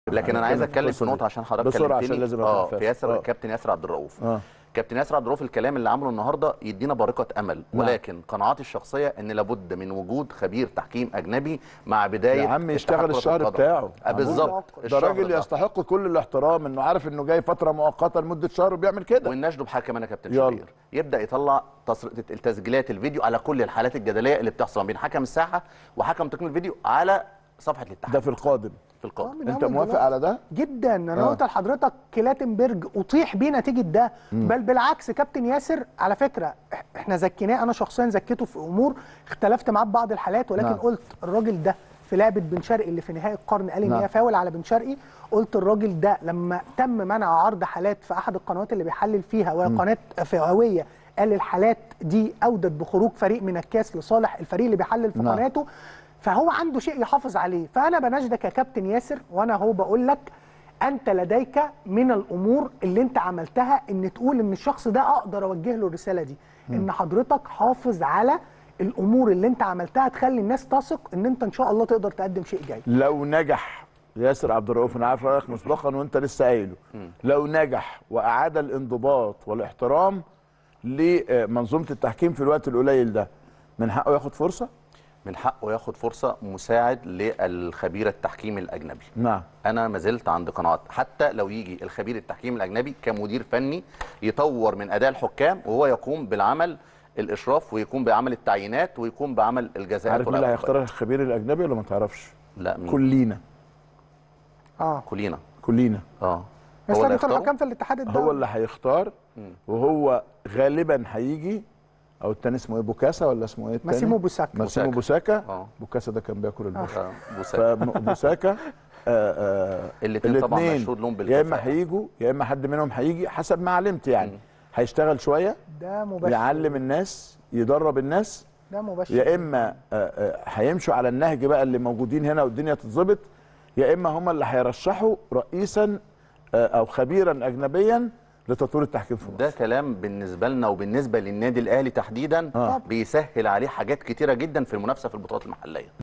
لكن انا عايز هنتكلم في اتكلم في القصة نقطه دي. عشان حضرتك بسرعة كلمتني عشان لازم اه أتنفس. في ياسر آه. كابتن ياسر عبد الرؤوف اه كابتن ياسر عبد الرؤوف الكلام اللي عمله النهارده يدينا بارقه امل ولكن قناعاتي الشخصيه ان لابد من وجود خبير تحكيم اجنبي مع بدايه يا عم يشتغل اتحاد كرة الشهر القدم. بتاعه آه بالظبط ده الشهر راجل يستحق كل الاحترام انه عارف انه جاي فتره مؤقته لمده شهر وبيعمل كده والنشد بحاجه كمان يا كابتن يلا. شوبير يبدا يطلع تصر... التسجيلات الفيديو على كل الحالات الجدليه اللي بتحصل ما بين حكم الساحه وحكم تقنيه الفيديو على صفحه الاتحاد ده في القادم في القادم من انت أول موافق دلوقتي. على ده جدا انا آه. قلت لحضرتك كلاتنبرج اطيح بيه نتيجه ده بل بالعكس كابتن ياسر على فكره إح- احنا زكيناه انا شخصيا زكيته في امور اختلفت معاه في بعض الحالات ولكن نعم. قلت الراجل ده في لعبه بن شرقي اللي في نهائي القرن قال ان نعم. هي فاول على بن شرقي قلت الراجل ده لما تم منع عرض حالات في احد القنوات اللي بيحلل فيها وهي قناه فئويه قال الحالات دي اودت بخروج فريق من الكاس لصالح الفريق اللي بيحلل في نعم. قناته فهو عنده شيء يحافظ عليه فانا بناشدك يا كابتن ياسر وانا هو بقول لك انت لديك من الامور اللي انت عملتها ان تقول ان الشخص ده اقدر اوجه له الرساله دي ان حضرتك حافظ على الامور اللي انت عملتها تخلي الناس تثق ان انت ان شاء الله تقدر تقدم شيء جيد لو نجح ياسر عبد الرؤوف انا عارف رايك مسبقا وانت لسه قايله لو نجح واعاد الانضباط والاحترام لمنظومه التحكيم في الوقت القليل ده من حقه ياخد فرصه من حقه ياخد فرصه مساعد للخبير التحكيم الاجنبي نعم انا ما زلت عند قناعات حتى لو يجي الخبير التحكيم الاجنبي كمدير فني يطور من اداء الحكام وهو يقوم بالعمل الاشراف ويقوم بعمل التعيينات ويقوم بعمل الجزاءات عارف مين اللي والعقوبات. هيختار الخبير الاجنبي ولا ما تعرفش لا مين كلنا اه كلنا كلنا اه بس هو اللي لجنه هيختاره؟ الحكام في الاتحاد الدولي هو اللي هيختار وهو غالبا هيجي او التاني اسمه ايه بوكاسا ولا اسمه ايه التاني ماسيمو بوساكا. ماسيمو بوساكا. بوساكا اه. بوكاسا ده كان بياكل البشر آه، بوساكا. فبوساكا الاتنين طبعا مشهود لهم يا اما بالكفاءة. هيجوا يا اما حد منهم هيجي حسب ما علمت يعني هيشتغل شويه ده مباشر يعلم الناس يدرب الناس ده مباشر يا اما آه، آه، هيمشوا على النهج بقى اللي موجودين هنا والدنيا تتظبط يا اما هم اللي هيرشحوا رئيسا آه، او خبيرا اجنبيا لتطوير التحكيم في مصر ده كلام بالنسبه لنا وبالنسبه للنادي الاهلي تحديدا آه. بيسهل عليه حاجات كتيره جدا في المنافسه في البطولات المحليه